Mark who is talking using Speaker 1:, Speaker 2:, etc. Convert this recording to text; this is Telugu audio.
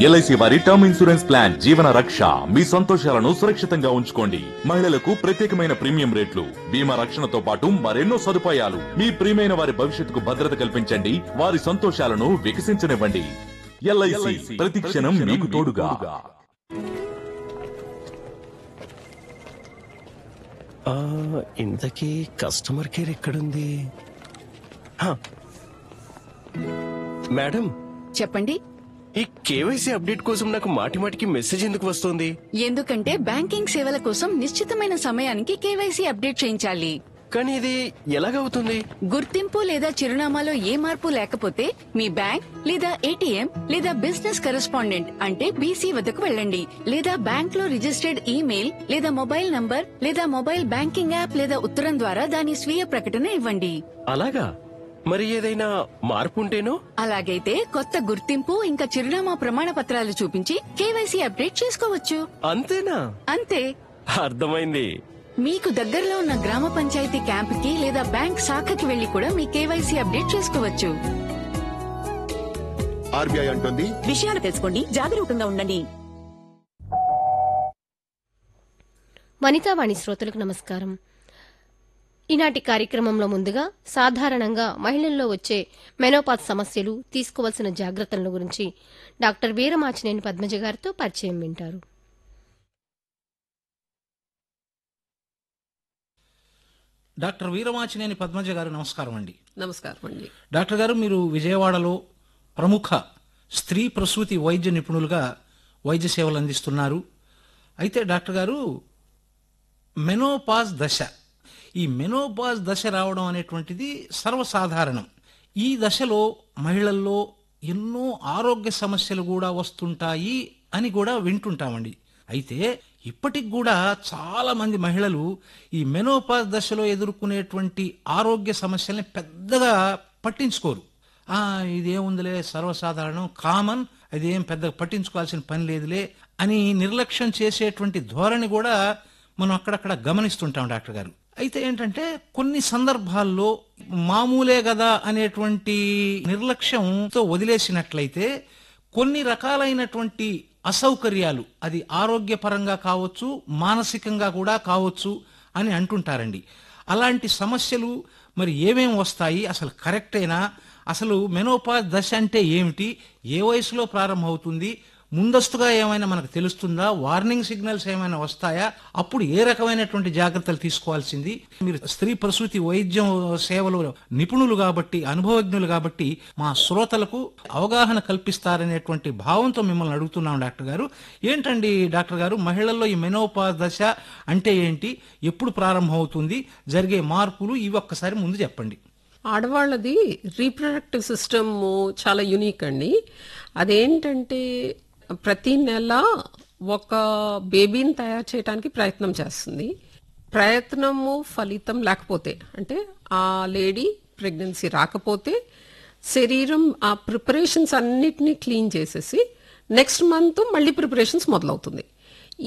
Speaker 1: ఎల్ఐసి వారి టర్మ్ ఇన్సూరెన్స్ ప్లాన్ జీవన రక్ష మీ సంతోషాలను సురక్షితంగా ఉంచుకోండి మహిళలకు ప్రత్యేకమైన ప్రీమియం రేట్లు బీమా రక్షణతో పాటు మరెన్నో సదుపాయాలు మీ ప్రియమైన వారి భవిష్యత్తుకు భద్రత కల్పించండి వారి సంతోషాలను వికసించనివ్వండి ఎల్ఐసి ప్రతి క్షణం మీకు తోడుగా
Speaker 2: ఆ, ఇంతకీ కస్టమర్ కేర్ ఎక్కడుంది హా. మేడం
Speaker 3: చెప్పండి
Speaker 2: ఈ కేవైసీ అప్డేట్ కోసం నాకు మాటి మాటికి మెసేజ్ ఎందుకు వస్తుంది
Speaker 3: ఎందుకంటే బ్యాంకింగ్ సేవల కోసం నిశ్చితమైన సమయానికి కేవైసీ అప్డేట్ చేయించాలి
Speaker 2: కానీ ఇది ఎలాగవుతుంది
Speaker 3: గుర్తింపు లేదా చిరునామాలో ఏ మార్పు లేకపోతే మీ బ్యాంక్ లేదా ఏటీఎం లేదా బిజినెస్ కరెస్పాండెంట్ అంటే బీసీ వద్దకు వెళ్ళండి లేదా బ్యాంక్ లో రిజిస్టర్డ్ ఈమెయిల్ లేదా మొబైల్ నంబర్ లేదా మొబైల్ బ్యాంకింగ్ యాప్ లేదా ఉత్తరం ద్వారా దాని స్వీయ ప్రకటన ఇవ్వండి
Speaker 2: అలాగా మరి ఏదైనా మార్పు ఉంటేనో
Speaker 3: అలాగైతే కొత్త గుర్తింపు ఇంకా చిరునామా ప్రమాణ పత్రాలు చూపించి కేవైసీ అప్డేట్ చేసుకోవచ్చు
Speaker 2: అంతేనా
Speaker 3: అంతే
Speaker 2: అర్థమైంది
Speaker 3: మీకు దగ్గరలో ఉన్న గ్రామ పంచాయతీ క్యాంపుకి లేదా బ్యాంక్ శాఖకి వెళ్లి కూడా మీ కేవైసీ అప్డేట్ చేసుకోవచ్చు
Speaker 4: ఆర్బీఐ అంటుంది
Speaker 5: విషయాలు తెలుసుకోండి జాగరూకంగా ఉండండి
Speaker 6: వనితావాణి శ్రోతలకు నమస్కారం ఈనాటి కార్యక్రమంలో ముందుగా సాధారణంగా మహిళల్లో వచ్చే మెనోపాత్ సమస్యలు తీసుకోవాల్సిన జాగ్రత్తల గురించి డాక్టర్ వీరమాచినేని పద్మజ గారితో పరిచయం వింటారు
Speaker 7: డాక్టర్ వీరమాచినేని పద్మజ గారు నమస్కారం అండి
Speaker 8: నమస్కారం అండి
Speaker 7: డాక్టర్ గారు మీరు విజయవాడలో ప్రముఖ స్త్రీ ప్రసూతి వైద్య నిపుణులుగా వైద్య సేవలు అందిస్తున్నారు అయితే డాక్టర్ గారు మెనోపాజ్ దశ ఈ మెనోపాజ్ దశ రావడం అనేటువంటిది సర్వసాధారణం ఈ దశలో మహిళల్లో ఎన్నో ఆరోగ్య సమస్యలు కూడా వస్తుంటాయి అని కూడా వింటుంటామండి అయితే ఇప్పటికి కూడా చాలా మంది మహిళలు ఈ మెనోపాజ్ దశలో ఎదుర్కొనేటువంటి ఆరోగ్య సమస్యల్ని పెద్దగా పట్టించుకోరు ఆ ఇదేముందిలే సర్వసాధారణం కామన్ అదేం పెద్దగా పట్టించుకోవాల్సిన పని లేదులే అని నిర్లక్ష్యం చేసేటువంటి ధోరణి కూడా మనం అక్కడక్కడ గమనిస్తుంటాం డాక్టర్ గారు అయితే ఏంటంటే కొన్ని సందర్భాల్లో మామూలే కదా అనేటువంటి నిర్లక్ష్యంతో వదిలేసినట్లయితే కొన్ని రకాలైనటువంటి అసౌకర్యాలు అది ఆరోగ్యపరంగా కావచ్చు మానసికంగా కూడా కావచ్చు అని అంటుంటారండి అలాంటి సమస్యలు మరి ఏమేం వస్తాయి అసలు కరెక్టేనా అసలు మెనోపాజ్ దశ అంటే ఏమిటి ఏ వయసులో ప్రారంభమవుతుంది ముందస్తుగా ఏమైనా మనకు తెలుస్తుందా వార్నింగ్ సిగ్నల్స్ ఏమైనా వస్తాయా అప్పుడు ఏ రకమైనటువంటి జాగ్రత్తలు తీసుకోవాల్సింది మీరు స్త్రీ ప్రసూతి వైద్యం సేవలు నిపుణులు కాబట్టి అనుభవజ్ఞులు కాబట్టి మా శ్రోతలకు అవగాహన కల్పిస్తారనేటువంటి భావంతో మిమ్మల్ని అడుగుతున్నాం డాక్టర్ గారు ఏంటండి డాక్టర్ గారు మహిళల్లో ఈ మెనోపా దశ అంటే ఏంటి ఎప్పుడు ప్రారంభమవుతుంది జరిగే మార్పులు ఇవి ఒక్కసారి ముందు చెప్పండి
Speaker 8: ఆడవాళ్ళది రీప్రొడక్టివ్ సిస్టమ్ చాలా యునిక్ అండి అదేంటంటే ప్రతి నెల ఒక బేబీని తయారు చేయడానికి ప్రయత్నం చేస్తుంది ప్రయత్నము ఫలితం లేకపోతే అంటే ఆ లేడీ ప్రెగ్నెన్సీ రాకపోతే శరీరం ఆ ప్రిపరేషన్స్ అన్నిటినీ క్లీన్ చేసేసి నెక్స్ట్ మంత్ మళ్ళీ ప్రిపరేషన్స్ మొదలవుతుంది